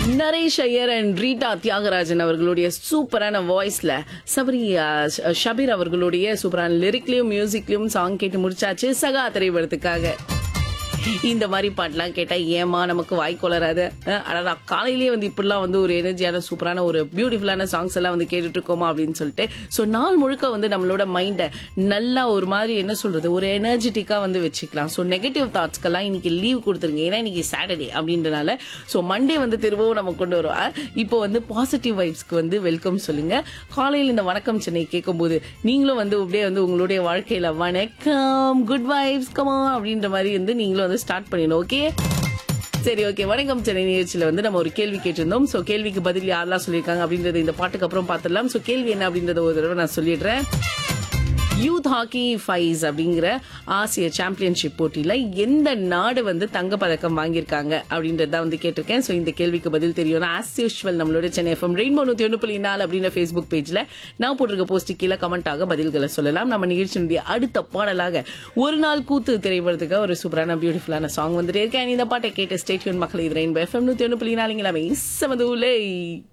Naresh Iyer and Rita Thiagarajan அவர்களுடைய சூப்பரான வாய்ஸ்ல சபரி அஹ், ஷ- ஷபீர் அவர்களுடைய சூப்பரான லிரிக்லயும் மியூசிக்லயும் சாங் கேட்டு முடிச்சாச்சு சகா திரைப்படத்துக்காக இந்த மாதிரி பாட்டுலாம் கேட்டா ஏமா நமக்கு வாய் கொளராது அடடா காலையிலேயே வந்து இப்படிலாம் வந்து ஒரு எனர்ஜியான சூப்பரான ஒரு பியூட்டிஃபுல்லான சாங்ஸ் எல்லாம் வந்து கேட்டுட்டு இருக்கோமா அப்படின்னு சொல்லிட்டு ஸோ நாள் முழுக்க வந்து நம்மளோட மைண்டை நல்லா ஒரு மாதிரி என்ன சொல்றது ஒரு எனர்ஜெட்டிக்கா வந்து வச்சுக்கலாம் ஸோ நெகட்டிவ் தாட்ஸ்க்கெல்லாம் இன்னைக்கு லீவ் கொடுத்துருங்க ஏன்னா இன்னைக்கு சாட்டர்டே அப்படின்றனால ஸோ மண்டே வந்து திரும்பவும் நம்ம கொண்டு வரோம் இப்போ வந்து பாசிட்டிவ் வைப்ஸ்க்கு வந்து வெல்கம் சொல்லுங்க காலையில் இந்த வணக்கம் சென்னை கேட்கும்போது நீங்களும் வந்து அப்படியே வந்து உங்களுடைய வாழ்க்கையில வணக்கம் குட் வைப்ஸ் கமா அப்படின்ற மாதிரி வந்து நீங்களும் வந்து ஸ்டார்ட் பண்ணிடணும் ஓகே சரி ஓகே வணக்கம் சென்னை நிகழ்ச்சியில வந்து நம்ம ஒரு கேள்வி கேட்டிருந்தோம் சோ கேள்விக்கு பதில் யாரெல்லாம் சொல்லியிருக்காங்க அப்படின்றது இந்த பாட்டுக்கு அப்புறம் பார்த்துடலாம் சோ கேள்வி என்ன அப்படின்றத ஒரு தடவை நான் சொல்லிடுறேன் யூத் ஹாக்கி ஃபைஸ் அப்படிங்கிற ஆசிய சாம்பியன்ஷிப் போட்டியில எந்த நாடு வந்து தங்க பதக்கம் வாங்கியிருக்காங்க அப்படின்றத வந்து கேட்டிருக்கேன் ஸோ இந்த கேள்விக்கு பதில் தெரியும் ஆஸ் யூஷுவல் நம்மளோட சென்னை எஃப்எம் ரெயின்போ நூத்தி ஒன்று புள்ளி நாலு அப்படின்ற ஃபேஸ்புக் பேஜ்ல நான் போட்டிருக்க போஸ்ட் கீழே கமெண்டாக பதில்களை சொல்லலாம் நம்ம நிகழ்ச்சியினுடைய அடுத்த பாடலாக ஒரு நாள் கூத்து திரைப்படத்துக்கு ஒரு சூப்பரான பியூட்டிஃபுல்லான சாங் வந்துட்டு இருக்கேன் இந்த பாட்டை கேட்டு ஸ்டேட்யூன் மக்கள் இது ரெயின்போ எஃப்எம் நூத்தி ஒன்று புள்ளி நாலுங்களாமே செமது